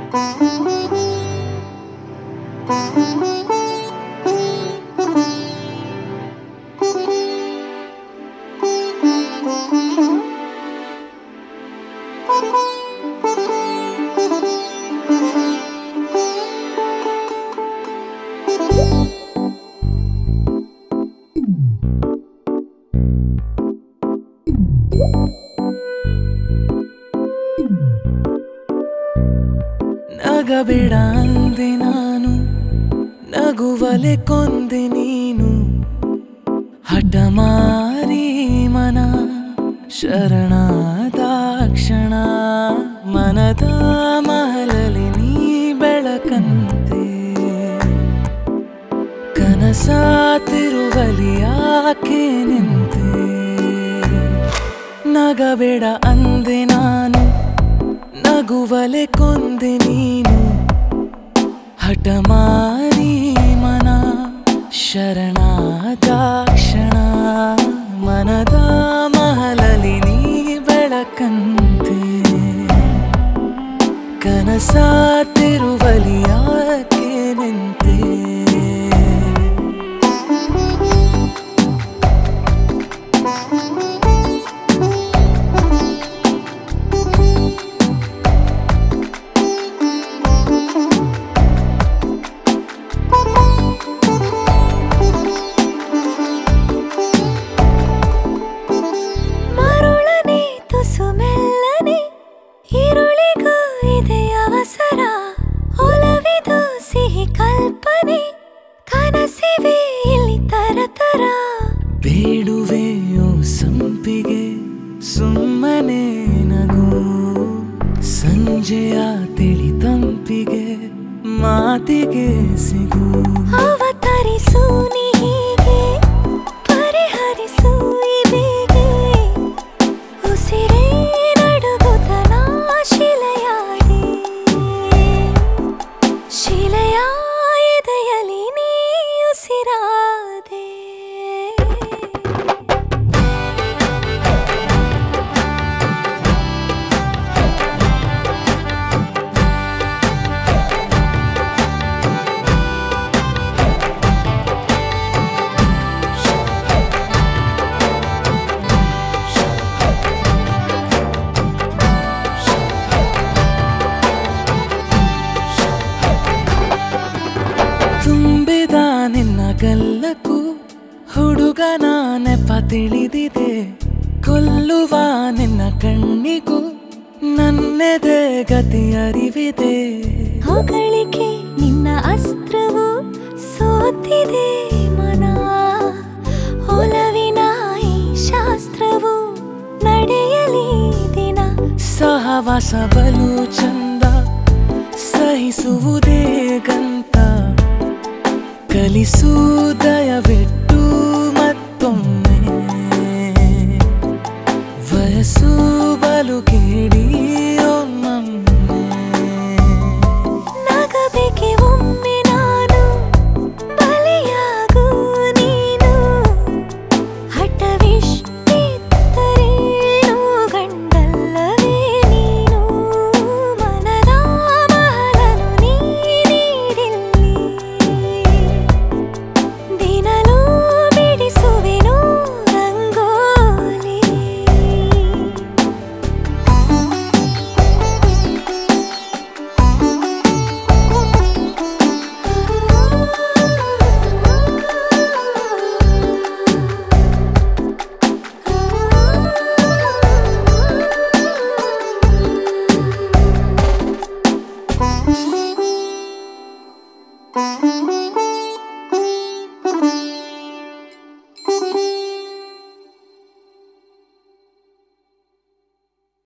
ನಗಬೇಡ ಅಂದೆ ನಾನು ನಗುವಲೆ ಕೊಂದೆ ನೀನು ಹಠಮಾರಿ ಮನ ಶರಣಾದಾಕ್ಷಣ ಮನದ ಮಹಲಲಿ ನೀ ಬೆಳಕಂತೆ ಕನಸ ತಿರುವಲಿ ಯಾಕೆ ನಿಂತೆ ನಗಬೇಡ ಅಂದೆ ನಾನು ನಗುವಲೆ ಕೊಂದೆ ನೀನು ಹಠಮಾರಿ ಮನ ಶರಣಾದಾಕ್ಷಣ ಮನದ ಮಹಲಲಿ ನೀ ಬೆಳಕಂತೆ ಕನಸ ತಿರುವಲಿ ಯಾಕೆ ನಿಂತೆ ಮರುಳನೆ ತುಸು ಮೆಲ್ಲನೆ ಈರುಳಿಗೂ ಇದೆ ಅವಸರ ಒಲವಿದು ಸಿಹಿ ಕಲ್ಪನೆ ಕನಸಿವೆ ಇಲ್ಲಿ ತರತರ ಬೇಡುವೆಯೋ ಸಂಪಿಗೆ ಸುಮ್ಮನೆ ನಗು ಸಂಜೆಯ ತಿಳಿ ತಂಪಿಗೆ ಮಾತಿಗೆ ಸಿಗು ಅವತರಿಸು ನೀ ಹೀಗೆ ಪರಿಹರಿಸು ಈ ಬೇಗೆ ಉಸಿರೇ ನಡುಗುತನ ಶಿಲೆಯಾದೆ ಶಿಲೆಯ ಎದೆಯಲಿ ನೀ ಉಸಿರಾದೆ ತುಂಬಿದ ನಿನ್ನ ಗಲ್ಲಕ್ಕೂ ಹುಡುಗನ ನೆಪ ತಿಳಿದಿದೆ ಕೊಲ್ಲುವ ನಿನ್ನ ಕಣ್ಣಿಗೂ ನನ್ನೆದೆ ಗತಿ ಅರಿವಿದೆ ಹೊಗಳಿಕೆ ನಿನ್ನ ಅಸ್ತ್ರವು ಸೋತಿದೆ ಮನ ಒಲವಿನ ಈ ಶಾಸ್ತ್ರವು ನಡೆಯಲಿ ದಿನ ಸಹವಾಸ ಬಲು ಚಂದ ಸಹಿಸುವುದೇ ಗಂತ ಕಲಿಸು ದಯವಿಟ್ಟು